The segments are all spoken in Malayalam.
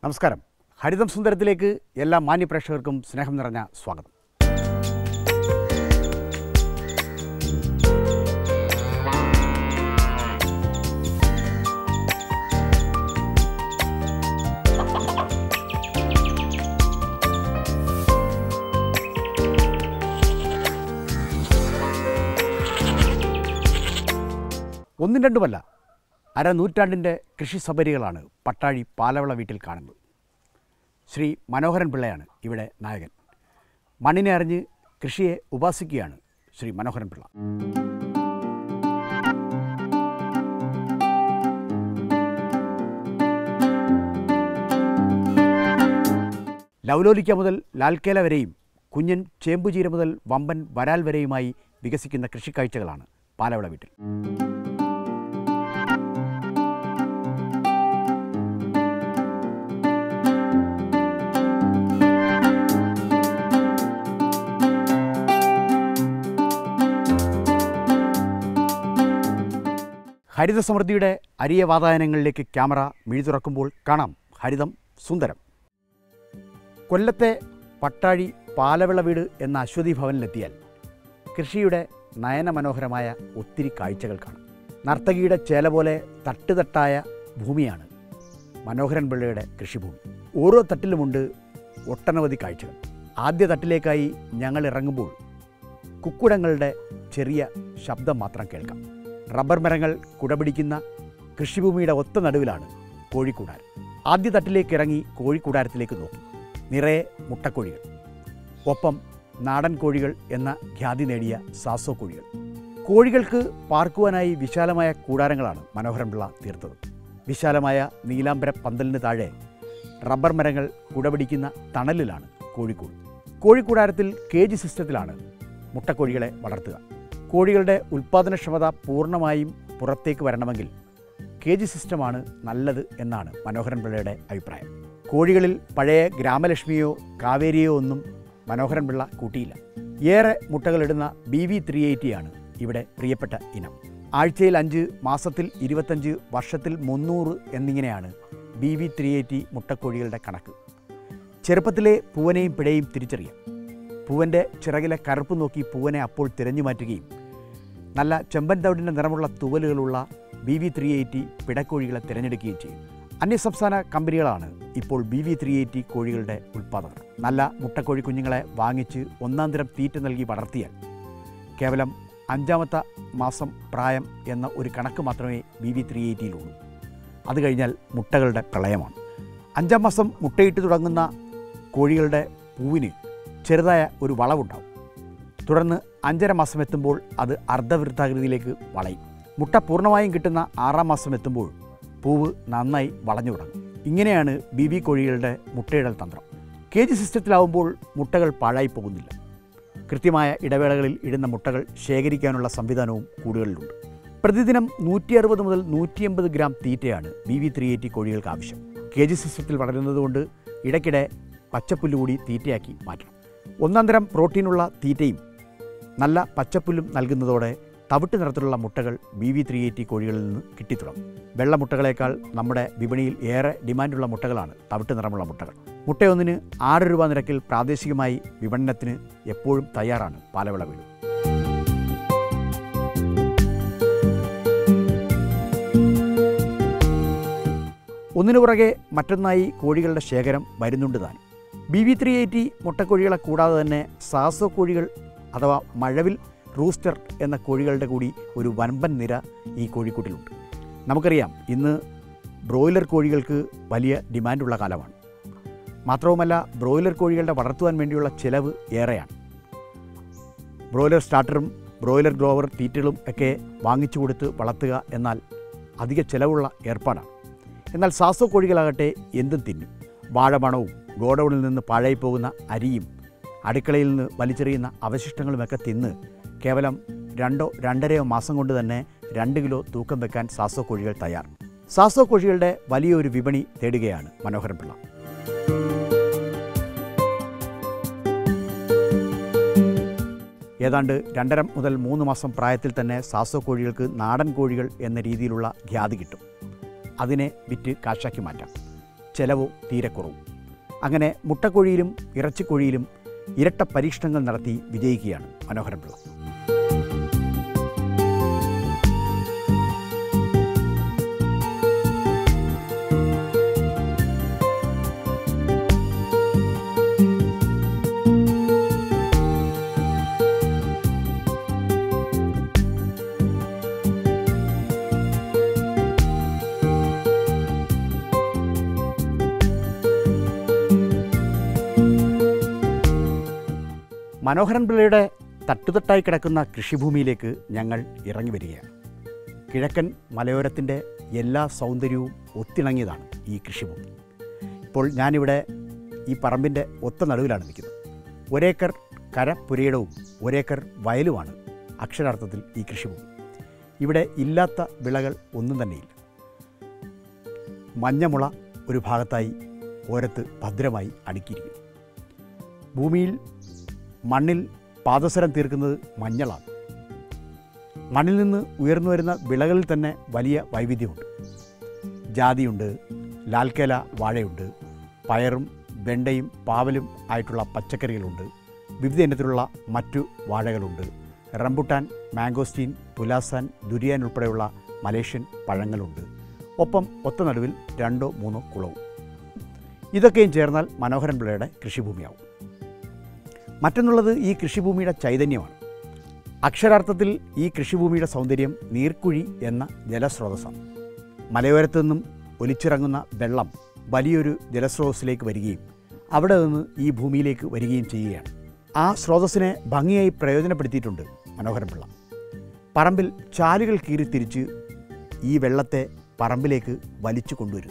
നമസ്കാരം ഹരിതം സുന്ദരത്തിലേക്ക് എല്ലാ മാന്യപ്രേക്ഷകർക്കും സ്നേഹം നിറഞ്ഞ സ്വാഗതം ഒന്നും രണ്ടുമല്ല അരനൂറ്റാണ്ടിൻ്റെ കൃഷി സബരികളാണ് പട്ടാഴി പാലവള വീട്ടിൽ കാണുന്നത് ശ്രീ മനോഹരൻ പിള്ളയാണ് ഇവിടെ നായകൻ മണ്ണിനെ അറിഞ്ഞ് കൃഷിയെ ഉപാസിക്കുകയാണ് ശ്രീ മനോഹരൻ പിള്ള ലൗലോലിക്ക മുതൽ ലാൽക്കേല വരെയും കുഞ്ഞൻ ചേമ്പുചീര മുതൽ വമ്പൻ വരാൽ വരെയുമായി വികസിക്കുന്ന കൃഷിക്കാഴ്ചകളാണ് പാലവള വീട്ടിൽ ഹരിത സമൃദ്ധിയുടെ അരിയ വാതായനങ്ങളിലേക്ക് ക്യാമറ മിഴി തുറക്കുമ്പോൾ കാണാം ഹരിതം സുന്ദരം കൊല്ലത്തെ പട്ടാഴി പാലവിള വീട് എന്ന അശ്വതി ഭവനിലെത്തിയാൽ കൃഷിയുടെ നയനമനോഹരമായ ഒത്തിരി കാഴ്ചകൾ കാണാം നർത്തകിയുടെ ചേല പോലെ തട്ടുതട്ടായ ഭൂമിയാണ് മനോഹരൻ പിള്ളയുടെ കൃഷിഭൂമി ഓരോ തട്ടിലുമുണ്ട് ഒട്ടനവധി കാഴ്ചകൾ ആദ്യ തട്ടിലേക്കായി ഞങ്ങൾ ഇറങ്ങുമ്പോൾ കുക്കുടങ്ങളുടെ ചെറിയ ശബ്ദം മാത്രം കേൾക്കാം റബ്ബർ മരങ്ങൾ കുടപിടിക്കുന്ന കൃഷിഭൂമിയുടെ ഒത്ത നടുവിലാണ് കോഴിക്കൂടാരം ആദ്യ തട്ടിലേക്ക് ഇറങ്ങി കോഴിക്കൂടാരത്തിലേക്ക് നോക്കി നിറയെ മുട്ടക്കോഴികൾ ഒപ്പം നാടൻ കോഴികൾ എന്ന ഖ്യാതി നേടിയ സാസോ കോഴികൾ കോഴികൾക്ക് പാർക്കുവാനായി വിശാലമായ കൂടാരങ്ങളാണ് മനോഹരൻ പിള്ള തീർത്തത് വിശാലമായ നീലാംബര പന്തലിന് താഴെ റബ്ബർ മരങ്ങൾ കുടപിടിക്കുന്ന തണലിലാണ് കോഴിക്കൂട് കോഴിക്കൂടാരത്തിൽ കേജ് സിസ്റ്റത്തിലാണ് മുട്ടക്കോഴികളെ വളർത്തുക കോഴികളുടെ ഉൽപ്പാദനക്ഷമത പൂർണ്ണമായും പുറത്തേക്ക് വരണമെങ്കിൽ കേജ് സിസ്റ്റമാണ് നല്ലത് എന്നാണ് മനോഹരൻ പിള്ളയുടെ അഭിപ്രായം കോഴികളിൽ പഴയ ഗ്രാമലക്ഷ്മിയോ കാവേരിയോ ഒന്നും മനോഹരൻ പിള്ള കൂട്ടിയില്ല ഏറെ മുട്ടകളിടുന്ന ബി വി ത്രീ എയ്റ്റിയാണ് ഇവിടെ പ്രിയപ്പെട്ട ഇനം ആഴ്ചയിൽ അഞ്ച് മാസത്തിൽ ഇരുപത്തഞ്ച് വർഷത്തിൽ മുന്നൂറ് എന്നിങ്ങനെയാണ് ബി വി ത്രീ എയ്റ്റി മുട്ടക്കോഴികളുടെ കണക്ക് ചെറുപ്പത്തിലെ പൂവനെയും പിഴയും തിരിച്ചറിയാം പൂവൻ്റെ ചിറകിലെ കറുപ്പ് നോക്കി പൂവനെ അപ്പോൾ തിരഞ്ഞു മാറ്റുകയും നല്ല ചെമ്പൻ തവിടിൻ്റെ നിറമുള്ള തൂവലുകളുള്ള ബി വി ത്രീ എയ്റ്റി പിടക്കോഴികളെ തിരഞ്ഞെടുക്കുകയും ചെയ്യും അന്യസംസ്ഥാന കമ്പനികളാണ് ഇപ്പോൾ ബി വി ത്രീ എയ്റ്റി കോഴികളുടെ ഉൽപ്പാദകർ നല്ല മുട്ടക്കോഴി കുഞ്ഞുങ്ങളെ വാങ്ങിച്ച് ഒന്നാം തരം തീറ്റ നൽകി വളർത്തിയാൽ കേവലം അഞ്ചാമത്തെ മാസം പ്രായം എന്ന ഒരു കണക്ക് മാത്രമേ ബി വി ത്രീ എയ്റ്റിയിലുള്ളൂ അത് കഴിഞ്ഞാൽ മുട്ടകളുടെ പ്രളയമാണ് അഞ്ചാം മാസം മുട്ടയിട്ട് തുടങ്ങുന്ന കോഴികളുടെ പൂവിന് ചെറുതായ ഒരു വളവുണ്ടാവും തുടർന്ന് അഞ്ചര മാസം എത്തുമ്പോൾ അത് അർദ്ധവൃത്താകൃതിയിലേക്ക് വളയും മുട്ട പൂർണ്ണമായും കിട്ടുന്ന ആറാം മാസം എത്തുമ്പോൾ പൂവ് നന്നായി വളഞ്ഞു തുടങ്ങും ഇങ്ങനെയാണ് ബി ബി കോഴികളുടെ മുട്ടയിടൽ തന്ത്രം കേജ് സിസ്റ്റത്തിലാവുമ്പോൾ മുട്ടകൾ പാഴായി പോകുന്നില്ല കൃത്യമായ ഇടവേളകളിൽ ഇടുന്ന മുട്ടകൾ ശേഖരിക്കാനുള്ള സംവിധാനവും കൂടുകളിലുണ്ട് പ്രതിദിനം നൂറ്റി അറുപത് മുതൽ നൂറ്റി എൺപത് ഗ്രാം തീറ്റയാണ് ബി വി ത്രീ എയ്റ്റി കോഴികൾക്ക് ആവശ്യം കേജ് സിസ്റ്റത്തിൽ വളരുന്നതുകൊണ്ട് ഇടയ്ക്കിടെ പച്ചപ്പുല്ല് കൂടി തീറ്റയാക്കി മാറ്റണം ഒന്നാം തരം പ്രോട്ടീനുള്ള തീറ്റയും നല്ല പച്ചപ്പുല്ലും നൽകുന്നതോടെ തവിട്ട് നിറത്തിലുള്ള മുട്ടകൾ ബി വി ത്രീ എയ്റ്റി കോഴികളിൽ നിന്ന് കിട്ടിത്തുടങ്ങും വെള്ള മുട്ടകളേക്കാൾ നമ്മുടെ വിപണിയിൽ ഏറെ ഡിമാൻഡുള്ള മുട്ടകളാണ് തവിട്ട് നിറമുള്ള മുട്ടകൾ മുട്ടയൊന്നിന് ആറ് രൂപ നിരക്കിൽ പ്രാദേശികമായി വിപണനത്തിന് എപ്പോഴും തയ്യാറാണ് പാലവിള വീട് ഒന്നിനു പുറകെ മറ്റൊന്നായി കോഴികളുടെ ശേഖരം വരുന്നുണ്ട് താൻ ബി വി ത്രീ എയ്റ്റി മുട്ടക്കോഴികളെ കൂടാതെ തന്നെ സാസോ കോഴികൾ അഥവാ മഴവിൽ റൂസ്റ്റർ എന്ന കോഴികളുടെ കൂടി ഒരു വൻപൻ നിര ഈ കോഴിക്കൂട്ടിലുണ്ട് നമുക്കറിയാം ഇന്ന് ബ്രോയിലർ കോഴികൾക്ക് വലിയ ഡിമാൻഡുള്ള കാലമാണ് മാത്രവുമല്ല ബ്രോയിലർ കോഴികളുടെ വളർത്തുവാൻ വേണ്ടിയുള്ള ചിലവ് ഏറെയാണ് ബ്രോയിലർ സ്റ്റാർട്ടറും ബ്രോയിലർ ഗ്രോവർ തീറ്റകളും ഒക്കെ വാങ്ങിച്ചു കൊടുത്ത് വളർത്തുക എന്നാൽ അധിക ചിലവുള്ള ഏർപ്പാടാണ് എന്നാൽ സാസോ കോഴികളാകട്ടെ എന്തും തിന്നും വാഴമണവും ഗോഡൗണിൽ നിന്ന് പാഴായി പോകുന്ന അരിയും അടുക്കളയിൽ നിന്ന് വലിച്ചെറിയുന്ന അവശിഷ്ടങ്ങളുമൊക്കെ തിന്ന് കേവലം രണ്ടോ രണ്ടരയോ മാസം കൊണ്ട് തന്നെ രണ്ട് കിലോ തൂക്കം വെക്കാൻ സാസോ കോഴികൾ തയ്യാർ സാസോ കോഴികളുടെ വലിയൊരു വിപണി തേടുകയാണ് മനോഹരൻ പിള്ള ഏതാണ്ട് രണ്ടര മുതൽ മൂന്ന് മാസം പ്രായത്തിൽ തന്നെ സാസോ കോഴികൾക്ക് നാടൻ കോഴികൾ എന്ന രീതിയിലുള്ള ഖ്യാതി കിട്ടും അതിനെ വിറ്റ് കാശാക്കി മാറ്റാം ചെലവോ തീരെ കുറവും അങ്ങനെ മുട്ടക്കോഴിയിലും ഇറച്ചിക്കോഴിയിലും ഇരട്ട പരീക്ഷണങ്ങൾ നടത്തി വിജയിക്കുകയാണ് മനോഹരൻ പിള്ള മനോഹരൻ പിള്ളയുടെ തട്ടുതട്ടായി കിടക്കുന്ന കൃഷിഭൂമിയിലേക്ക് ഞങ്ങൾ ഇറങ്ങി വരികയാണ് കിഴക്കൻ മലയോരത്തിൻ്റെ എല്ലാ സൗന്ദര്യവും ഒത്തിണങ്ങിയതാണ് ഈ കൃഷിഭൂമി ഇപ്പോൾ ഞാനിവിടെ ഈ പറമ്പിൻ്റെ ഒത്ത നടുവിലാണ് നിൽക്കുന്നത് ഒരേക്കർ കരപുരയിടവും ഒരേക്കർ വയലുമാണ് അക്ഷരാർത്ഥത്തിൽ ഈ കൃഷിഭൂമി ഇവിടെ ഇല്ലാത്ത വിളകൾ ഒന്നും തന്നെയില്ല മഞ്ഞമുള ഒരു ഭാഗത്തായി ഓരത്ത് ഭദ്രമായി അടുക്കിയിരിക്കുന്നു ഭൂമിയിൽ മണ്ണിൽ പാദസരം തീർക്കുന്നത് മഞ്ഞളാണ് മണ്ണിൽ നിന്ന് ഉയർന്നു വരുന്ന വിളകളിൽ തന്നെ വലിയ വൈവിധ്യമുണ്ട് ജാതിയുണ്ട് ലാൽക്കേല വാഴയുണ്ട് പയറും വെണ്ടയും പാവലും ആയിട്ടുള്ള പച്ചക്കറികളുണ്ട് വിവിധ ഇനത്തിലുള്ള മറ്റു വാഴകളുണ്ട് റംബുട്ടാൻ മാംഗോസ്റ്റീൻ പുലാസാൻ ദുരിയാൻ ഉൾപ്പെടെയുള്ള മലേഷ്യൻ പഴങ്ങളുണ്ട് ഒപ്പം ഒത്ത നടുവിൽ രണ്ടോ മൂന്നോ കുളവും ഇതൊക്കെയും ചേർന്നാൽ മനോഹരൻ പിള്ളയുടെ കൃഷിഭൂമിയാവും മറ്റൊന്നുള്ളത് ഈ കൃഷിഭൂമിയുടെ ചൈതന്യമാണ് അക്ഷരാർത്ഥത്തിൽ ഈ കൃഷിഭൂമിയുടെ സൗന്ദര്യം നീർക്കുഴി എന്ന ജലസ്രോതസ്സാണ് മലയോരത്തു നിന്നും ഒലിച്ചിറങ്ങുന്ന വെള്ളം വലിയൊരു ജലസ്രോതസ്സിലേക്ക് വരികയും അവിടെ നിന്ന് ഈ ഭൂമിയിലേക്ക് വരികയും ചെയ്യുകയാണ് ആ സ്രോതസ്സിനെ ഭംഗിയായി പ്രയോജനപ്പെടുത്തിയിട്ടുണ്ട് മനോഹരൻ പിള്ള പറമ്പിൽ ചാലുകൾ കീറിത്തിരിച്ച് ഈ വെള്ളത്തെ പറമ്പിലേക്ക് വലിച്ചു കൊണ്ടുവരുന്നു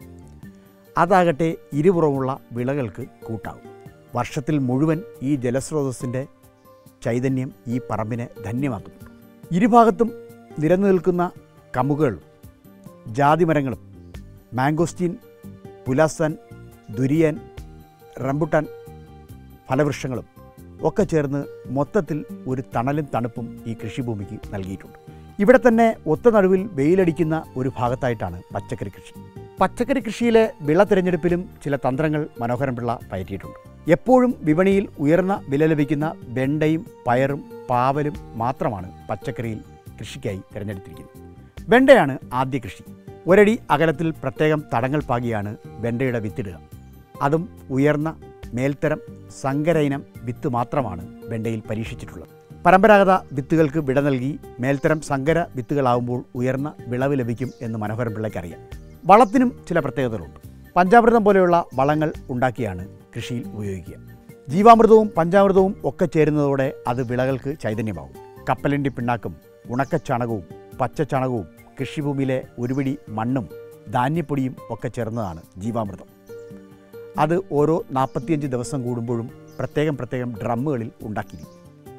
അതാകട്ടെ ഇരുപുറമുള്ള വിളകൾക്ക് കൂട്ടാവും വർഷത്തിൽ മുഴുവൻ ഈ ജലസ്രോതസ്സിൻ്റെ ചൈതന്യം ഈ പറമ്പിനെ ധന്യമാക്കുന്നു ഇരുഭാഗത്തും നിരന്നു നിൽക്കുന്ന കമുകുകളും ജാതിമരങ്ങളും മാംഗോസ്റ്റീൻ പുലാസാൻ ദുരിയാൻ റംബുട്ടാൻ ഫലവൃക്ഷങ്ങളും ഒക്കെ ചേർന്ന് മൊത്തത്തിൽ ഒരു തണലും തണുപ്പും ഈ കൃഷിഭൂമിക്ക് നൽകിയിട്ടുണ്ട് ഇവിടെ തന്നെ ഒത്ത നടുവിൽ വെയിലടിക്കുന്ന ഒരു ഭാഗത്തായിട്ടാണ് പച്ചക്കറി കൃഷി പച്ചക്കറി കൃഷിയിലെ വിള തിരഞ്ഞെടുപ്പിലും ചില തന്ത്രങ്ങൾ മനോഹരൻ പിള്ള പയറ്റിയിട്ടുണ്ട് എപ്പോഴും വിപണിയിൽ ഉയർന്ന വില ലഭിക്കുന്ന വെണ്ടയും പയറും പാവലും മാത്രമാണ് പച്ചക്കറിയിൽ കൃഷിക്കായി തിരഞ്ഞെടുത്തിരിക്കുന്നത് വെണ്ടയാണ് ആദ്യ കൃഷി ഒരടി അകലത്തിൽ പ്രത്യേകം തടങ്ങൾ പാകിയാണ് വെണ്ടയുടെ വിത്തിടുക അതും ഉയർന്ന മേൽത്തരം സങ്കര ഇനം വിത്ത് മാത്രമാണ് വെണ്ടയിൽ പരീക്ഷിച്ചിട്ടുള്ളത് പരമ്പരാഗത വിത്തുകൾക്ക് വിട നൽകി മേൽത്തരം സങ്കര വിത്തുകളാവുമ്പോൾ ഉയർന്ന വിളവ് ലഭിക്കും എന്ന് മനോഹരൻ പിള്ളയ്ക്കറിയാം വളത്തിനും ചില പ്രത്യേകതകളുണ്ട് പഞ്ചാമൃതം പോലെയുള്ള വളങ്ങൾ ഉണ്ടാക്കിയാണ് കൃഷിയിൽ ഉപയോഗിക്കുക ജീവാമൃതവും പഞ്ചാമൃതവും ഒക്കെ ചേരുന്നതോടെ അത് വിളകൾക്ക് ചൈതന്യമാവും കപ്പലിൻ്റെ പിണ്ണാക്കും ഉണക്കച്ചാണകവും പച്ചച്ചാണകവും കൃഷിഭൂമിയിലെ ഒരുപിടി മണ്ണും ധാന്യപ്പൊടിയും ഒക്കെ ചേർന്നതാണ് ജീവാമൃതം അത് ഓരോ നാൽപ്പത്തിയഞ്ച് ദിവസം കൂടുമ്പോഴും പ്രത്യേകം പ്രത്യേകം ഡ്രമ്മുകളിൽ ഉണ്ടാക്കിയിരിക്കും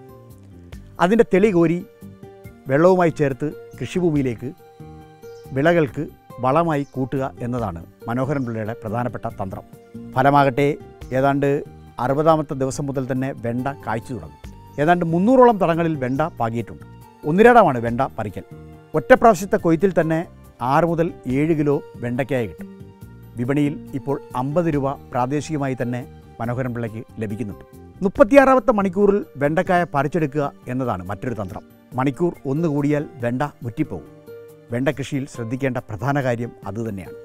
അതിൻ്റെ തെളി കോരി വെള്ളവുമായി ചേർത്ത് കൃഷിഭൂമിയിലേക്ക് വിളകൾക്ക് വളമായി കൂട്ടുക എന്നതാണ് മനോഹരൻ പിള്ളയുടെ പ്രധാനപ്പെട്ട തന്ത്രം ഫലമാകട്ടെ ഏതാണ്ട് അറുപതാമത്തെ ദിവസം മുതൽ തന്നെ വെണ്ട കായ്ച്ചു തുടങ്ങും ഏതാണ്ട് മുന്നൂറോളം തടങ്ങളിൽ വെണ്ട പാകിയിട്ടുണ്ട് ഒന്നിരടമാണ് വെണ്ട പറിക്കൽ ഒറ്റ പ്രാവശ്യത്തെ കൊയ്ത്തിൽ തന്നെ ആറ് മുതൽ ഏഴ് കിലോ വെണ്ടയ്ക്കായി കിട്ടും വിപണിയിൽ ഇപ്പോൾ അമ്പത് രൂപ പ്രാദേശികമായി തന്നെ മനോഹരൻ പിള്ളയ്ക്ക് ലഭിക്കുന്നുണ്ട് മുപ്പത്തിയാറാമത്തെ മണിക്കൂറിൽ വെണ്ടക്കായ പറിച്ചെടുക്കുക എന്നതാണ് മറ്റൊരു തന്ത്രം മണിക്കൂർ ഒന്ന് കൂടിയാൽ വെണ്ട മുറ്റിപ്പോകും വെണ്ട കൃഷിയിൽ ശ്രദ്ധിക്കേണ്ട പ്രധാന കാര്യം അതുതന്നെയാണ്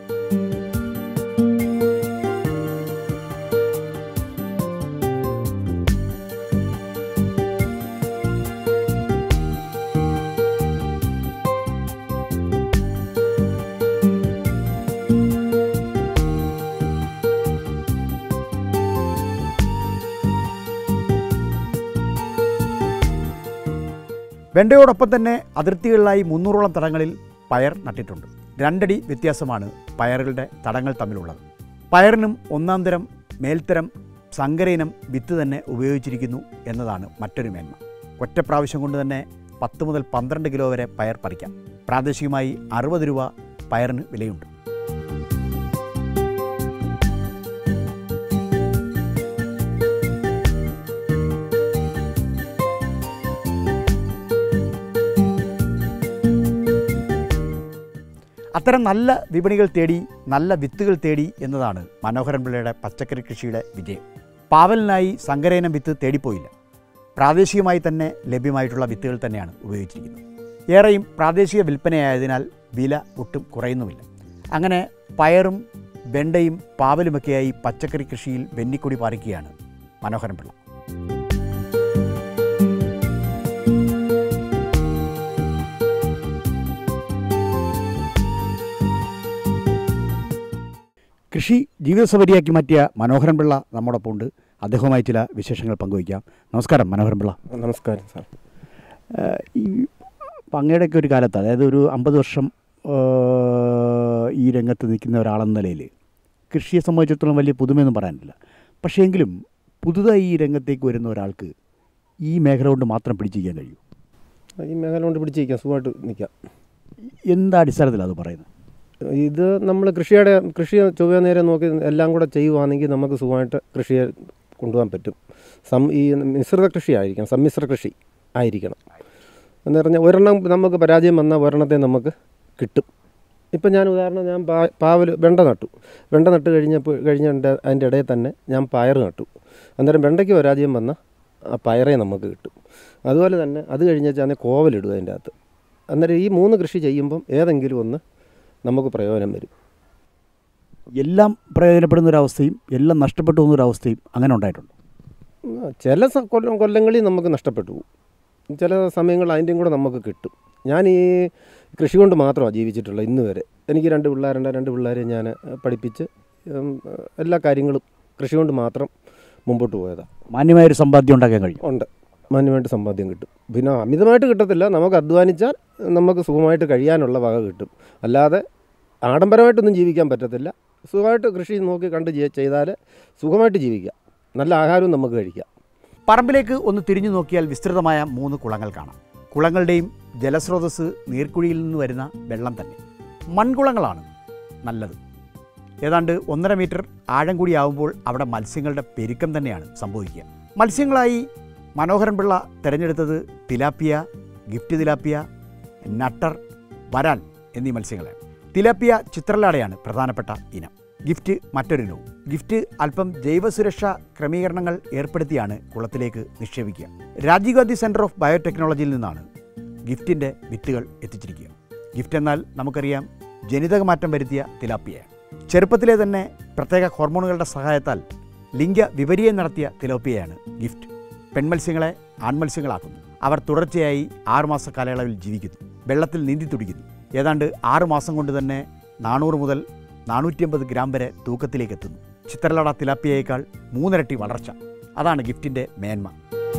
വെണ്ടയോടൊപ്പം തന്നെ അതിർത്തികളിലായി മുന്നൂറോളം തടങ്ങളിൽ പയർ നട്ടിട്ടുണ്ട് രണ്ടടി വ്യത്യാസമാണ് പയറുകളുടെ തടങ്ങൾ തമ്മിലുള്ളത് പയറിനും ഒന്നാം തരം മേൽത്തരം സങ്കരയിനം വിത്ത് തന്നെ ഉപയോഗിച്ചിരിക്കുന്നു എന്നതാണ് മറ്റൊരു മേന്മ ഒറ്റ പ്രാവശ്യം കൊണ്ട് തന്നെ പത്ത് മുതൽ പന്ത്രണ്ട് കിലോ വരെ പയർ പറിക്കാം പ്രാദേശികമായി അറുപത് രൂപ പയറിന് വിലയുണ്ട് അത്തരം നല്ല വിപണികൾ തേടി നല്ല വിത്തുകൾ തേടി എന്നതാണ് മനോഹരൻ പിള്ളയുടെ പച്ചക്കറി കൃഷിയുടെ വിജയം പാവലിനായി സങ്കരയിനം വിത്ത് തേടിപ്പോയില്ല പ്രാദേശികമായി തന്നെ ലഭ്യമായിട്ടുള്ള വിത്തുകൾ തന്നെയാണ് ഉപയോഗിച്ചിരിക്കുന്നത് ഏറെയും പ്രാദേശിക വിൽപ്പനയായതിനാൽ വില ഒട്ടും കുറയുന്നുമില്ല അങ്ങനെ പയറും വെണ്ടയും പാവലുമൊക്കെയായി പച്ചക്കറി കൃഷിയിൽ വെന്നിക്കൊടി പാറിക്കുകയാണ് മനോഹരൻ പിള്ള കൃഷി ജീവിതസൗകര്യമാക്കി മാറ്റിയ മനോഹരൻ പിള്ള നമ്മോടൊപ്പം ഉണ്ട് അദ്ദേഹവുമായി ചില വിശേഷങ്ങൾ പങ്കുവയ്ക്കാം നമസ്കാരം മനോഹരൻ പിള്ള നമസ്കാരം സാർ ഏഹ് ഈ അങ്ങയുടെയൊക്കെ ഒരു കാലത്ത് അതായത് ഒരു അമ്പത് വർഷം ഏഹ് ഈ രംഗത്ത് നിൽക്കുന്ന ഒരാളെന്ന നിലയിൽ കൃഷിയെ സംബന്ധിച്ചിടത്തോളം വലിയ പുതുമയൊന്നും പറയാനില്ല പക്ഷേ എങ്കിലും പുതുതായി ഈ രംഗത്തേക്ക് വരുന്ന ഒരാൾക്ക് ഈ മേഖല കൊണ്ട് മാത്രം പിടിച്ചിരിക്കാൻ കഴിയും ഈ മേഖല കൊണ്ട് പിടിച്ചിരിക്കാം സുഖമായിട്ട് നിൽക്കാം എന്താ അടിസ്ഥാനത്തിലാണ് അത് പറയുന്നത് ഇത് നമ്മൾ കൃഷിയുടെ കൃഷി ചൊവ്വ നേരെ നോക്കി എല്ലാം കൂടെ ചെയ്യുവാണെങ്കിൽ നമുക്ക് സുഖമായിട്ട് കൃഷിയെ കൊണ്ടുപോകാൻ പറ്റും സം ഈ മിശ്രിത കൃഷി ആയിരിക്കണം സമ്മിശ്ര കൃഷി ആയിരിക്കണം എന്ന് പറഞ്ഞാൽ ഒരെണ്ണം നമുക്ക് പരാജയം വന്നാൽ ഒരെണ്ണത്തെ നമുക്ക് കിട്ടും ഇപ്പം ഞാൻ ഉദാഹരണം ഞാൻ പാ പാവൽ വെണ്ട നട്ടു വെണ്ട നട്ട് കഴിഞ്ഞപ്പോൾ കഴിഞ്ഞ അതിൻ്റെ ഇടയിൽ തന്നെ ഞാൻ പയർ നട്ടു അന്നേരം വെണ്ടയ്ക്ക് പരാജയം വന്നാൽ ആ പയറേ നമുക്ക് കിട്ടും അതുപോലെ തന്നെ അത് കഴിഞ്ഞാൽ കോവലിടുക അതിൻ്റെ അകത്ത് അന്നേരം ഈ മൂന്ന് കൃഷി ചെയ്യുമ്പം ഏതെങ്കിലും ഒന്ന് നമുക്ക് പ്രയോജനം വരും എല്ലാം പ്രയോജനപ്പെടുന്ന ഒരവസ്ഥയും എല്ലാം നഷ്ടപ്പെട്ടു പോകുന്ന ഒരവസ്ഥയും അങ്ങനെ ഉണ്ടായിട്ടുണ്ട് ആ, ചില സ- കൊല്ലം കൊല്ലങ്ങളിൽ നമുക്ക് നഷ്ടപ്പെട്ടു പോകും ചില സമയങ്ങളിൽ അതിൻ്റെയും കൂടെ നമുക്ക് കിട്ടും ഞാൻ ഈ കൃഷി കൊണ്ട് മാത്രമാണ് ജീവിച്ചിട്ടുള്ളത് ഇന്ന് വരെ എനിക്ക് രണ്ട് പിള്ളേരുണ്ട് രണ്ട് പിള്ളേരെ ഞാൻ ഏഹ്, പഠിപ്പിച്ച് ഉം, എല്ലാ കാര്യങ്ങളും കൃഷി കൊണ്ട് മാത്രം മുമ്പോട്ട് പോയതാണ് മാന്യമായൊരു സമ്പാദ്യം ഉണ്ടാക്കാൻ കഴിയും ഉണ്ട് മാന്യമായിട്ട് സമ്പാദ്യം കിട്ടും പിന്നെ അമിതമായിട്ട് കിട്ടത്തില്ല നമുക്ക് അധ്വാനിച്ചാൽ നമുക്ക് സുഖമായിട്ട് കഴിയാനുള്ള വക കിട്ടും അല്ലാതെ ആഡംബരമായിട്ടൊന്നും ജീവിക്കാൻ പറ്റത്തില്ല സുഖമായിട്ട് കൃഷി നോക്കി കണ്ട് ചെയ്- ചെയ്താൽ സുഖമായിട്ട് ജീവിക്കാം നല്ല ആഹാരവും നമുക്ക് കഴിക്കാം പറമ്പിലേക്ക് ഒന്ന് തിരിഞ്ഞു നോക്കിയാൽ വിസ്തൃതമായ മൂന്ന് കുളങ്ങൾ കാണാം കുളങ്ങളുടെയും ജലസ്രോതസ് നീർക്കുഴിയിൽ നിന്ന് വരുന്ന വെള്ളം തന്നെ മൺകുളങ്ങളാണ് നല്ലത് ഏതാണ്ട് ഒന്നര മീറ്റർ ആഴം കൂടിയാവുമ്പോൾ അവിടെ മത്സ്യങ്ങളുടെ പെരുക്കം തന്നെയാണ് സംഭവിക്കുക മത്സ്യങ്ങളായി മനോഹരൻ പിള്ള തിരഞ്ഞെടുത്തത് തിലാപ്പിയ ഗിഫ്റ്റ് തിലാപ്പിയ നട്ടർ വരാൽ എന്നീ മത്സ്യങ്ങളാണ് തിലാപ്പിയ ചിത്രലാടയാണ് പ്രധാനപ്പെട്ട ഇനം ഗിഫ്റ്റ് മറ്റൊരിനവും ഗിഫ്റ്റ് അല്പം ജൈവസുരക്ഷാ ക്രമീകരണങ്ങൾ ഏർപ്പെടുത്തിയാണ് കുളത്തിലേക്ക് നിക്ഷേപിക്കുക രാജീവ് ഗാന്ധി സെൻറ്റർ ഓഫ് ബയോടെക്നോളജിയിൽ നിന്നാണ് ഗിഫ്റ്റിൻ്റെ വിത്തുകൾ എത്തിച്ചിരിക്കുക ഗിഫ്റ്റ് എന്നാൽ നമുക്കറിയാം ജനിതക മാറ്റം വരുത്തിയ തിലാപ്പിയയാണ് ചെറുപ്പത്തിലെ തന്നെ പ്രത്യേക ഹോർമോണുകളുടെ സഹായത്താൽ ലിംഗ വിപര്യം നടത്തിയ തിലോപ്പിയയാണ് ഗിഫ്റ്റ് പെൺമത്സ്യങ്ങളെ ആൺമത്സ്യങ്ങളാക്കുന്നു അവർ തുടർച്ചയായി ആറുമാസ കാലയളവിൽ ജീവിക്കുന്നു വെള്ളത്തിൽ നീന്തി തുടിക്കുന്നു ഏതാണ്ട് ആറ് മാസം കൊണ്ട് തന്നെ നാനൂറ് മുതൽ നാനൂറ്റിയമ്പത് ഗ്രാം വരെ തൂക്കത്തിലേക്ക് എത്തുന്നു ചിത്രലട തിലാപ്പിയേക്കാൾ മൂന്നിരട്ടി വളർച്ച അതാണ് ഗിഫ്റ്റിൻ്റെ മേന്മ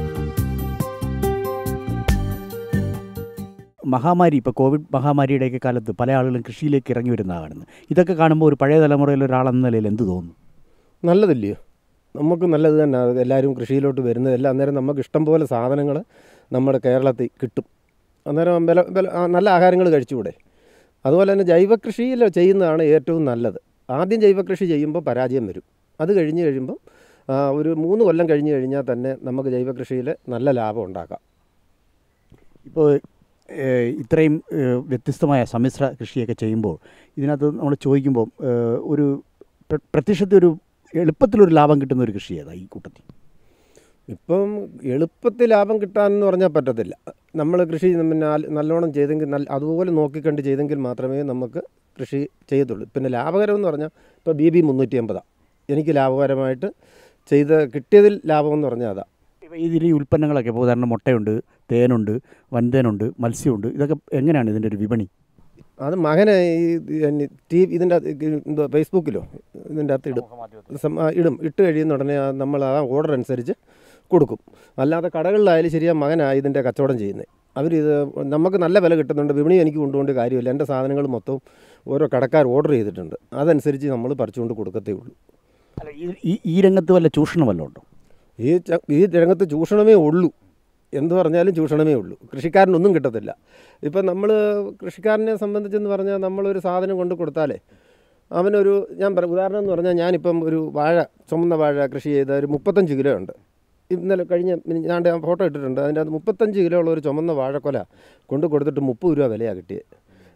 മഹാമാരി ഇപ്പോൾ കോവിഡ് മഹാമാരിയുടെയൊക്കെ കാലത്ത് പല ആളുകളും കൃഷിയിലേക്ക് ഇറങ്ങി വരുന്നതാണ് കാണുന്നത് ഇതൊക്കെ കാണുമ്പോൾ ഒരു പഴയ തലമുറയിലെ ഒരാളെന്ന നിലയിൽ എന്ത് തോന്നുന്നു നല്ലതില്ലയോ നമുക്ക് നല്ലത് തന്നെ അത് എല്ലാവരും കൃഷിയിലോട്ട് വരുന്നത് എല്ലാം അന്നേരം നമുക്ക് ഇഷ്ടം പോലെ സാധനങ്ങൾ നമ്മുടെ കേരളത്തിൽ കിട്ടും അന്നേരം വില വില ആ, നല്ല ആഹാരങ്ങൾ കഴിച്ചുകൂടെ അതുപോലെ തന്നെ ജൈവകൃഷിയിൽ ചെയ്യുന്നതാണ് ഏറ്റവും നല്ലത് ആദ്യം ജൈവകൃഷി ചെയ്യുമ്പോൾ പരാജയം വരും അത് കഴിഞ്ഞ് കഴിയുമ്പം ആ, ഒരു മൂന്ന് കൊല്ലം കഴിഞ്ഞ് കഴിഞ്ഞാൽ തന്നെ നമുക്ക് ജൈവകൃഷിയിൽ നല്ല ലാഭം ഉണ്ടാക്കാം ഇപ്പോൾ ഏഹ്, ഇത്രയും ഏഹ്, വ്യത്യസ്തമായ സമ്മിശ്ര കൃഷിയൊക്കെ ചെയ്യുമ്പോൾ ഇതിനകത്ത് നമ്മൾ ചോദിക്കുമ്പോൾ ഏഹ്, ഒരു പ്ര- പ്രത്യക്ഷത്തിൽ ഒരു എളുപ്പത്തിലൊരു ലാഭം കിട്ടുന്ന ഒരു കൃഷി ഏതാ ഈ കൂട്ടത്തിൽ ഇപ്പം എളുപ്പത്തിൽ ലാഭം കിട്ടാനെന്ന് പറഞ്ഞാൽ പറ്റത്തില്ല നമ്മൾ കൃഷി പിന്നെ ആൽ- നല്ലോണം ചെയ്തെങ്കിൽ നല്ല അതുപോലെ നോക്കിക്കണ്ട് ചെയ്തെങ്കിൽ മാത്രമേ നമുക്ക് കൃഷി ചെയ്യത്തുള്ളൂ പിന്നെ ലാഭകരം എന്ന് പറഞ്ഞാൽ ഇപ്പോൾ ബി ബി മുന്നൂറ്റി അമ്പതാണ് എനിക്ക് ലാഭകരമായിട്ട് ചെയ്ത് കിട്ടിയതിൽ ലാഭം എന്ന് പറഞ്ഞാൽ അതാ ഇപ്പോൾ ഇതിൽ ഈ ഉൽപ്പന്നങ്ങളൊക്കെ ഇപ്പോൾ ഉദാഹരണം മുട്ടയുണ്ട് തേനുണ്ട് വൻതേനുണ്ട് മത്സ്യമുണ്ട് ഇതൊക്കെ എങ്ങനെയാണ് ഇതിൻ്റെ ഒരു വിപണി അത് മകനെ ഈ ടി ഇതിൻ്റെ എന്തോ ഫേസ്ബുക്കിലോ ഇതിൻ്റെ അകത്ത് ഇടും സം- ആ, ഇടും ഇട്ട് കഴിയുന്ന ഉടനെ ആ നമ്മൾ ആ ഓർഡർ അനുസരിച്ച് കൊടുക്കും അല്ലാതെ കടകളിലായാലും ശരിയാ മകനാണ് ഇതിൻ്റെ കച്ചവടം ചെയ്യുന്നത് അവരിത് നമുക്ക് നല്ല വില കിട്ടുന്നുണ്ട് വിപണി എനിക്ക് കൊണ്ടുകൊണ്ട് കാര്യമില്ല എൻ്റെ സാധനങ്ങൾ മൊത്തം ഓരോ കടക്കാർ ഓർഡർ ചെയ്തിട്ടുണ്ട് അതനുസരിച്ച് നമ്മൾ പറിച്ചുകൊണ്ട് കൊടുക്കത്തേ ഉള്ളൂ അല്ല ഈ- ഈ ഈ രംഗത്ത് വല്ല ചൂഷണം വല്ലതും ഉണ്ടോ ഈ ച- ഈ രംഗത്ത് ചൂഷണമേ ഉള്ളൂ എന്ത് പറഞ്ഞാലും ചൂഷണമേ ഉള്ളൂ കൃഷിക്കാരനൊന്നും കിട്ടത്തില്ല ഇപ്പം നമ്മൾ കൃഷിക്കാരനെ സംബന്ധിച്ചെന്ന് പറഞ്ഞാൽ നമ്മളൊരു സാധനം കൊണ്ട് കൊടുത്താലേ അവനൊരു ഞാൻ പറയാം ഉദാഹരണം എന്ന് പറഞ്ഞാൽ ഞാനിപ്പം ഒരു വാഴ ചുമന്ന വാഴ കൃഷി ചെയ്ത ഒരു മുപ്പത്തഞ്ച് കിലോ ഉണ്ട് ഇന്നലെ കഴിഞ്ഞ ഞാൻ ഫോട്ടോ ഇട്ടിട്ടുണ്ട് അതിൻ്റെ അത് മുപ്പത്തഞ്ച് കിലോ ഉള്ള ഒരു ചുമന്ന വാഴക്കൊല കൊണ്ട് കൊടുത്തിട്ട് മുപ്പത് രൂപ വിലയാണ് കിട്ടിയത്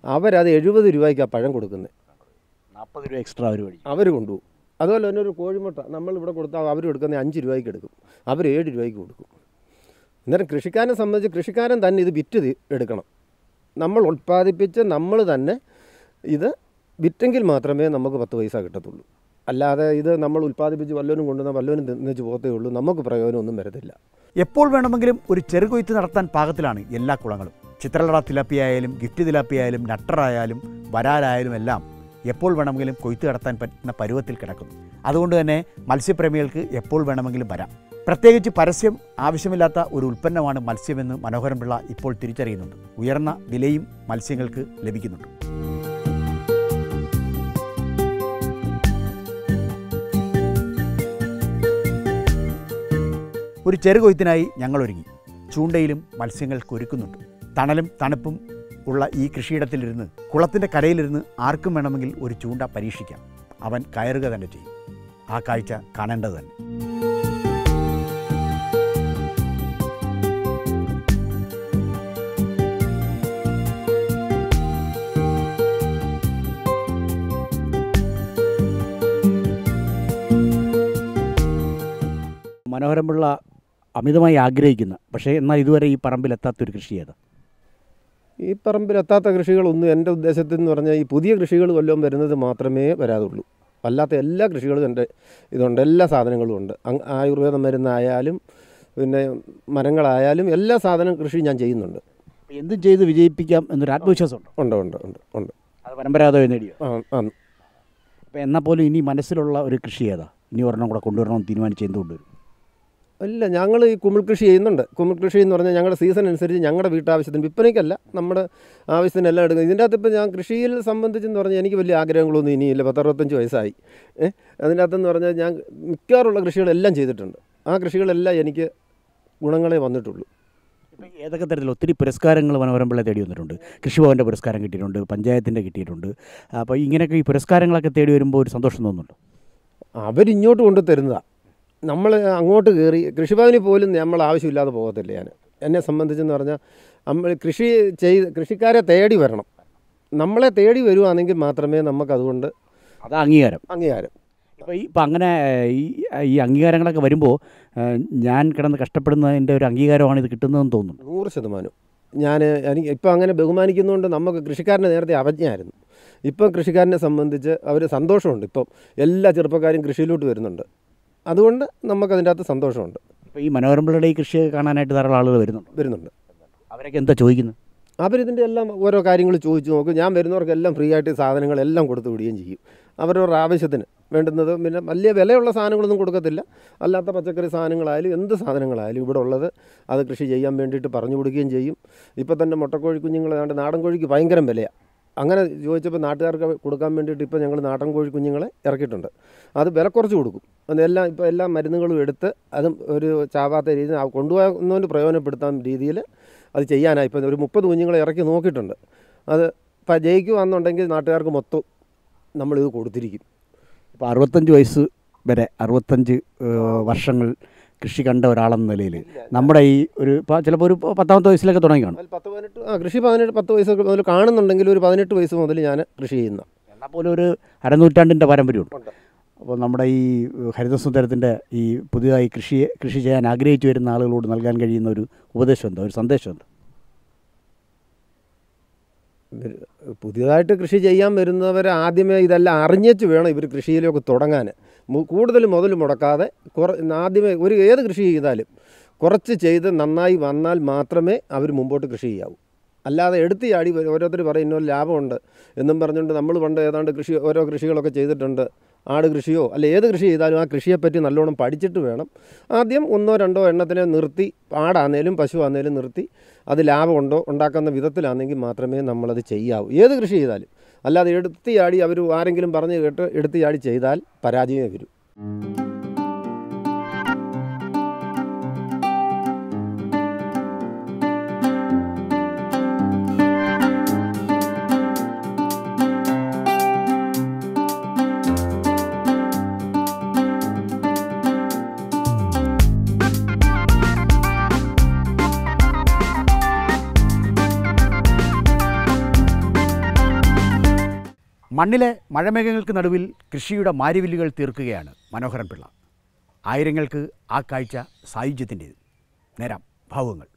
അവരത് എഴുപത് രൂപയ്ക്ക് ആ പഴം കൊടുക്കുന്നത് നാൽപ്പത് രൂപ എക്സ്ട്രാ അവർ വഴി അവർ കൊണ്ടുപോകും അതുപോലെ തന്നെ ഒരു കോഴിമുട്ട നമ്മൾ ഇവിടെ കൊടുത്താൽ അവർ കൊടുക്കുന്നത് അഞ്ച് രൂപയ്ക്ക് എടുക്കും അവർ ഏഴ് രൂപയ്ക്ക് കൊടുക്കും അന്നേരം കൃഷിക്കാരനെ സംബന്ധിച്ച് കൃഷിക്കാരൻ തന്നെ ഇത് വിറ്റ് തി- എടുക്കണം നമ്മൾ ഉൽപ്പാദിപ്പിച്ച് നമ്മൾ തന്നെ ഇത് വിറ്റെങ്കിൽ മാത്രമേ നമുക്ക് പത്ത് പൈസ കിട്ടത്തുള്ളൂ അല്ലാതെ ഇത് നമ്മൾ ഉൽപ്പാദിപ്പിച്ച് വല്ലവനും കൊണ്ടുവന്നാൽ വല്ലവനും തിന്നിച്ച് പോകത്തേ ഉള്ളൂ നമുക്ക് പ്രയോജനമൊന്നും വരത്തില്ല എപ്പോൾ വേണമെങ്കിലും ഒരു ചെറുകൊയ്ത്ത് നടത്താൻ പാകത്തിലാണ് എല്ലാ കുളങ്ങളും ചിത്രലട തിലാപ്പിയായാലും ഗിഫ്റ്റ് തിലാപ്പിയായാലും നട്ടറായാലും വരാലായാലും എല്ലാം എപ്പോൾ വേണമെങ്കിലും കൊയ്ത്ത് നടത്താൻ പറ്റുന്ന പരുവത്തിൽ കിടക്കുന്നു അതുകൊണ്ട് തന്നെ മത്സ്യപ്രേമികൾക്ക് എപ്പോൾ വേണമെങ്കിലും വരാം പ്രത്യേകിച്ച് പരസ്യം ആവശ്യമില്ലാത്ത ഒരു ഉൽപ്പന്നമാണ് മത്സ്യമെന്ന് മനോഹരൻ പിള്ള ഇപ്പോൾ തിരിച്ചറിയുന്നുണ്ട് ഉയർന്ന വിലയും മത്സ്യങ്ങൾക്ക് ലഭിക്കുന്നുണ്ട് ഒരു ചെറുകൊയ്ത്തിനായി ഞങ്ങൾ ഒരുങ്ങി ചൂണ്ടയിലും മത്സ്യങ്ങൾ ഒരുക്കുന്നുണ്ട് തണലും തണുപ്പും ഉള്ള ഈ കൃഷിയിടത്തിലിരുന്ന് കുളത്തിൻ്റെ കരയിലിരുന്ന് ആർക്കും വേണമെങ്കിൽ ഒരു ചൂണ്ട പരീക്ഷിക്കാം അവൻ കയറുക തന്നെ ചെയ്യും ആ കാഴ്ച കാണേണ്ടത് തന്നെ മനോഹരം പിള്ള അമിതമായി ആഗ്രഹിക്കുന്ന പക്ഷേ എന്നാൽ ഇതുവരെ ഈ പറമ്പിലെത്താത്തൊരു കൃഷി ഏതാ ഈ പറമ്പിലെത്താത്ത കൃഷികളൊന്നും എൻ്റെ ഉദ്ദേശത്തിൽ എന്ന് പറഞ്ഞാൽ ഈ പുതിയ കൃഷികൾ വല്ലതും വരുന്നത് മാത്രമേ വരാതുള്ളൂ അല്ലാത്ത എല്ലാ കൃഷികളും എൻ്റെ ഇതുണ്ട് എല്ലാ സാധനങ്ങളും ഉണ്ട് അങ് ആയുർവേദ മരുന്നായാലും പിന്നെ മരങ്ങളായാലും എല്ലാ സാധനം കൃഷി ഞാൻ ചെയ്യുന്നുണ്ട് എന്തും ചെയ്ത് വിജയിപ്പിക്കാം എന്നൊരു ആത്മവിശ്വാസമുണ്ട് ഉണ്ട് ഉണ്ട് ഉണ്ട് ഉണ്ട് അത് പരമ്പരാഗതമായി നേടിയോ ആ ആ അപ്പോൾ എന്നാൽ പോലും ഇനി മനസ്സിലുള്ള ഒരു കൃഷി ഏതാ ഇനി ഒരെണ്ണം കൂടെ കൊണ്ടുവരണമെന്ന് തീരുമാനിച്ച് എന്തുകൊണ്ട് വരും ഇല്ല ഞങ്ങൾ ഈ കുമിൾ കൃഷി ചെയ്യുന്നുണ്ട് കുമിൾ കൃഷി എന്ന് പറഞ്ഞാൽ ഞങ്ങളുടെ സീസൺ അനുസരിച്ച് ഞങ്ങളുടെ വീട്ടാവശ്യത്തിന് വിൽപ്പനയ്ക്കല്ല നമ്മുടെ ആവശ്യത്തിനെല്ലാം എടുക്കുന്നത് ഇതിൻ്റെ അകത്ത് ഇപ്പോൾ ഞാൻ കൃഷിയിൽ സംബന്ധിച്ചെന്ന് പറഞ്ഞാൽ എനിക്ക് വലിയ ആഗ്രഹങ്ങളൊന്നും ഇനിയില്ല പത്തറുപത്തഞ്ച് വയസ്സായി ഏഹ് അതിൻ്റെ അകത്തെന്ന് പറഞ്ഞാൽ ഞാൻ മിക്കവാറുള്ള കൃഷികളെല്ലാം ചെയ്തിട്ടുണ്ട് ആ കൃഷികളെല്ലാം എനിക്ക് ഗുണങ്ങളെ വന്നിട്ടുള്ളൂ ഇപ്പം ഏതൊക്കെ തരത്തിൽ ഒത്തിരി പുരസ്കാരങ്ങൾ മനോഹരം പിള്ള തേടി വന്നിട്ടുണ്ട് കൃഷിഭവൻ്റെ പുരസ്കാരം കിട്ടിയിട്ടുണ്ട് പഞ്ചായത്തിൻ്റെ കിട്ടിയിട്ടുണ്ട് അപ്പോൾ ഇങ്ങനെയൊക്കെ ഈ പുരസ്കാരങ്ങളൊക്കെ തേടി വരുമ്പോൾ ഒരു സന്തോഷം തോന്നുന്നുണ്ട് അവരിങ്ങോട്ട് കൊണ്ട് തരുന്നതാണ് നമ്മൾ അങ്ങോട്ട് കയറി കൃഷിഭവനിൽ പോലും നമ്മൾ ആവശ്യമില്ലാതെ പോകത്തില്ല ഞാൻ എന്നെ സംബന്ധിച്ചെന്ന് പറഞ്ഞാൽ നമ്മൾ കൃഷി ചെയ്ത് കൃഷിക്കാരെ തേടി വരണം നമ്മളെ തേടി വരുവാണെങ്കിൽ മാത്രമേ നമുക്കതുകൊണ്ട് അതാ അംഗീകാരം അംഗീകാരം ഇപ്പോൾ ഈ ഇപ്പം അങ്ങനെ ഈ ഈ അംഗീകാരങ്ങളൊക്കെ വരുമ്പോൾ ഏഹ്, ഞാൻ കിടന്ന് കഷ്ടപ്പെടുന്നതിൻ്റെ ഒരു അംഗീകാരമാണ് ഇത് കിട്ടുന്നതെന്ന് തോന്നുന്നു നൂറ് ശതമാനം ഞാൻ എനിക്ക് ഇപ്പം അങ്ങനെ ബഹുമാനിക്കുന്നതുകൊണ്ട് നമുക്ക് കൃഷിക്കാരനെ നേരത്തെ അവജ്ഞയായിരുന്നു ഇപ്പം കൃഷിക്കാരനെ സംബന്ധിച്ച് അവർ സന്തോഷമുണ്ട് ഇപ്പം എല്ലാ ചെറുപ്പക്കാരും കൃഷിയിലോട്ട് വരുന്നുണ്ട് അതുകൊണ്ട് നമുക്കതിൻ്റെ അകത്ത് സന്തോഷമുണ്ട് ഇപ്പോൾ ഈ മനോഹരം പിള്ളയുടെ ഈ കൃഷിയൊക്കെ കാണാനായിട്ട് ധാരാളം ആളുകൾ വരുന്നുണ്ട് വരുന്നുണ്ട് അവരൊക്കെ എന്താ ചോദിക്കുന്നത് അവരിതിൻ്റെ എല്ലാം ഓരോ കാര്യങ്ങൾ ചോദിച്ചു നോക്കും ഞാൻ വരുന്നവർക്കെല്ലാം ഫ്രീ ആയിട്ട് സാധനങ്ങളെല്ലാം കൊടുത്തു വിടുകയും ചെയ്യും അവരവരുടെ ആവശ്യത്തിന് വേണ്ടുന്നത് പിന്നെ വലിയ വിലയുള്ള സാധനങ്ങളൊന്നും കൊടുക്കത്തില്ല അല്ലാത്ത പച്ചക്കറി സാധനങ്ങളായാലും എന്ത് സാധനങ്ങളായാലും ഇവിടെ ഉള്ളത് അത് കൃഷി ചെയ്യാൻ വേണ്ടിയിട്ട് പറഞ്ഞു കൊടുക്കുകയും ചെയ്യും ഇപ്പം തന്നെ മുട്ടക്കോഴി കുഞ്ഞുങ്ങൾ ഏതാണ്ട് നാടൻ കോഴിക്ക് ഭയങ്കര വിലയാണ് അങ്ങനെ ചോദിച്ചപ്പോൾ നാട്ടുകാർക്ക് കൊടുക്കാൻ വേണ്ടിയിട്ട് ഇപ്പോൾ ഞങ്ങൾ നാടൻ കോഴി കുഞ്ഞുങ്ങളെ ഇറക്കിയിട്ടുണ്ട് അത് വില കുറച്ച് കൊടുക്കും അതെല്ലാം ഇപ്പോൾ എല്ലാ മരുന്നുകളും എടുത്ത് അതും ഒരു ചാവാത്ത രീതിയിൽ ആ കൊണ്ടുപോകുന്നതിന് പ്രയോജനപ്പെടുത്താൻ രീതിയിൽ അത് ചെയ്യാനായി ഇപ്പം ഒരു മുപ്പത് കുഞ്ഞുങ്ങളെ ഇറക്കി നോക്കിയിട്ടുണ്ട് അത് ഇപ്പം ജയിക്കുവാന്നുണ്ടെങ്കിൽ നാട്ടുകാർക്ക് മൊത്തം നമ്മളിത് കൊടുത്തിരിക്കും ഇപ്പോൾ അറുപത്തഞ്ച് വയസ്സ് വരെ അറുപത്തഞ്ച് ഏഹ്, വർഷങ്ങൾ കൃഷി കണ്ട ഒരാളെന്ന നിലയിൽ നമ്മുടെ ഈ ഒരു ഇപ്പോൾ ചിലപ്പോൾ ഒരു പത്താമത്തെ വയസ്സിലൊക്കെ തുടങ്ങി കാണും അതിൽ പത്ത് പതിനെട്ട് ആ കൃഷി പതിനെട്ട് പത്ത് വയസ്സ് മുതൽ കാണുന്നുണ്ടെങ്കിൽ ഒരു പതിനെട്ട് വയസ്സ് മുതൽ ഞാൻ കൃഷി ചെയ്യുന്ന എന്നാൽ പോലും ഒരു അരനൂറ്റാണ്ടിൻ്റെ പാരമ്പര്യമുണ്ട് ഉണ്ട്. അപ്പോൾ നമ്മുടെ ഈ ഹരിതസുന്ദരത്തിൻ്റെ ഈ പുതിയതായി കൃഷിയെ കൃഷി ചെയ്യാൻ ആഗ്രഹിച്ചു വരുന്ന ആളുകളോട് നൽകാൻ കഴിയുന്ന ഒരു ഉപദേശം എന്താ ഒരു സന്ദേശം എന്താ ഇവര് പുതിയതായിട്ട് കൃഷി ചെയ്യാൻ വരുന്നവർ ആദ്യമേ ഇതെല്ലാം അറിഞ്ഞേച്ച് വേണം ഇവർ കൃഷിയിലൊക്കെ തുടങ്ങാൻ മു- കൂടുതൽ മുതൽ മുടക്കാതെ കുറ ആദ്യമേ ഒരു ഏത് കൃഷി ചെയ്താലും കുറച്ച് ചെയ്ത് നന്നായി വന്നാൽ മാത്രമേ അവർ മുമ്പോട്ട് കൃഷി ചെയ്യാവൂ അല്ലാതെ എടുത്ത് ചാടി ഓരോരുത്തർ പറയും ഇന്നൊരു ലാഭമുണ്ട് എന്നും പറഞ്ഞുകൊണ്ട് നമ്മൾ പണ്ട് ഏതാണ്ട് കൃഷി ഓരോ കൃഷികളൊക്കെ ചെയ്തിട്ടുണ്ട് ആട് കൃഷിയോ അല്ല ഏത് കൃഷി ചെയ്താലും ആ കൃഷിയെപ്പറ്റി നല്ലോണം പഠിച്ചിട്ട് വേണം ആദ്യം ഒന്നോ രണ്ടോ എണ്ണത്തിനെ നിർത്തി ആടാന്നേലും പശു ആന്നേലും നിർത്തി അത് ലാഭമുണ്ടോ ഉണ്ടാക്കുന്ന വിധത്തിലാണെങ്കിൽ മാത്രമേ നമ്മളത് ചെയ്യാവൂ ഏത് കൃഷി ചെയ്താലും അല്ലാതെ എടുത്ത് ചാടി അവർ ആരെങ്കിലും പറഞ്ഞ് കേട്ട് എടുത്ത് ചാടി ചെയ്താൽ പരാജയമേ വരും മണ്ണിലെ മഴമേഘങ്ങൾക്ക് നടുവിൽ കൃഷിയുടെ മാരിവില്ലുകൾ തീർക്കുകയാണ് മനോഹരൻ പിള്ള ആയിരങ്ങൾക്ക് ആ കാഴ്ച സായുജ്യത്തിൻ്റേത് നേരാം ഭാവുങ്ങൾ